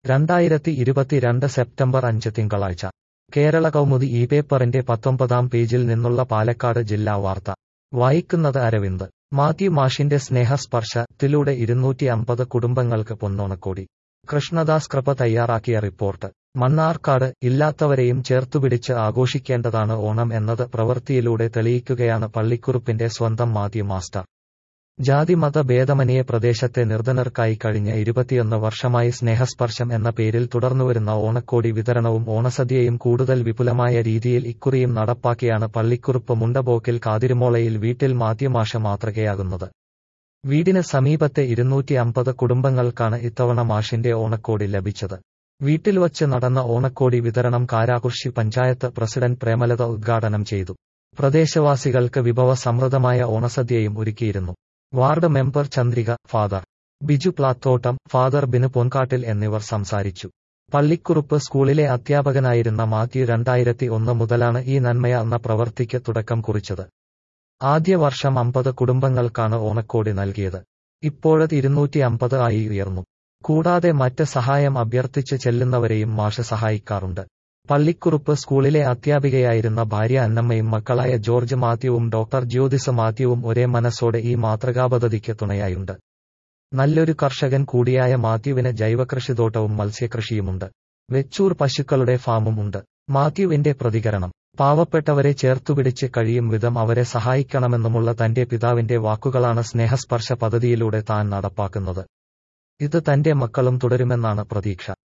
രണ്ടായിരത്തി ഇരുപത്തിരണ്ട് സെപ്റ്റംബർ അഞ്ച് തിങ്കളാഴ്ച കേരള കൗമുദി ഈ പേപ്പറിന്റെ പത്തൊമ്പതാം പേജിൽ നിന്നുള്ള പാലക്കാട് ജില്ലാ വാർത്ത വായിക്കുന്നത് അരവിന്ദ് മാത്യു മാഷിന്റെ സ്നേഹസ്പർശത്തിലൂടെ ഇരുന്നൂറ്റി അമ്പത് കുടുംബങ്ങൾക്ക് പൊന്നോണക്കോടി കൃഷ്ണദാസ് കൃപ തയ്യാറാക്കിയ റിപ്പോർട്ട് മണ്ണാർക്കാട് ഇല്ലാത്തവരെയും ചേർത്തുപിടിച്ച് ആഘോഷിക്കേണ്ടതാണ് ഓണം എന്നത് പ്രവൃത്തിയിലൂടെ തെളിയിക്കുകയാണ് പള്ളിക്കുറുപ്പിന്റെ സ്വന്തം മാത്യു മാസ്റ്റർ ജാതിമത ഭേദമന്യേ പ്രദേശത്തെ നിർധനർക്കായി കഴിഞ്ഞ ഇരുപത്തിയൊന്ന് വർഷമായി സ്നേഹസ്പർശം എന്ന പേരിൽ തുടർന്നുവരുന്ന ഓണക്കോടി വിതരണവും ഓണസദ്യയും കൂടുതൽ വിപുലമായ രീതിയിൽ ഇക്കുറിയും നടപ്പാക്കിയാണ് പള്ളിക്കുറുപ്പ് മുണ്ടബോക്കിൽ കാതിരുമോളയിൽ വീട്ടിൽ മാധ്യമാഷ മാതൃകയാകുന്നത് വീടിന് സമീപത്തെ ഇരുന്നൂറ്റി അമ്പത് കുടുംബങ്ങൾക്കാണ് ഇത്തവണ മാഷിന്റെ ഓണക്കോടി ലഭിച്ചത് വീട്ടിൽ വച്ച് നടന്ന ഓണക്കോടി വിതരണം കാരാകുർശി പഞ്ചായത്ത് പ്രസിഡന്റ് പ്രേമലത ഉദ്ഘാടനം ചെയ്തു പ്രദേശവാസികൾക്ക് വിഭവ സമൃദ്ധമായ ഓണസദ്യയും ഒരുക്കിയിരുന്നു ward member Chandrika father Biju Plathottam father Binu Ponkattil എന്നിവർ സംസാരിച്ചു പള്ളിക്കുറുപ്പ് സ്കൂളിലെ അധ്യാപകനായിരുന്ന മാത്യു രണ്ടായിരത്തി ഒന്ന് മുതലാണ് ഈ നന്മയെന്ന പ്രവൃത്തിക്ക് തുടക്കം കുറിച്ചത് ആദ്യ വർഷം അമ്പത് കുടുംബങ്ങൾക്കാണ് ഓണക്കോടി നൽകിയത് ഇപ്പോഴത് ഇരുന്നൂറ്റി അമ്പത് ആയി ഉയർന്നു കൂടാതെ മറ്റ് സഹായം അഭ്യർത്ഥിച്ച് ചെല്ലുന്നവരെയും മാഷ് സഹായിക്കാറുണ്ട് പള്ളിക്കുറുപ്പ് സ്കൂളിലെ അധ്യാപികയായിരുന്ന ഭാര്യ അന്നമ്മയും മക്കളായ ജോർജ് മാത്യുവും ഡോക്ടർ ജ്യോതിസ് മാത്യുവും ഒരേ മനസ്സോടെ ഈ മാതൃകാപദ്ധതിക്ക് തുണയായുണ്ട് നല്ലൊരു കർഷകൻ കൂടിയായ മാത്യുവിന് ജൈവകൃഷിത്തോട്ടവും മത്സ്യകൃഷിയുമുണ്ട് വെച്ചൂർ പശുക്കളുടെ ഫാമും ഉണ്ട് മാത്യുവിന്റെ പ്രതികരണം പാവപ്പെട്ടവരെ ചേർത്തുപിടിച്ച് കഴിയും വിധം അവരെ സഹായിക്കണമെന്നുമുള്ള തന്റെ പിതാവിന്റെ വാക്കുകളാണ് സ്നേഹസ്പർശ പദ്ധതിയിലൂടെ താൻ നടപ്പാക്കുന്നത് ഇത് തന്റെ മക്കളും തുടരുമെന്നാണ് പ്രതീക്ഷ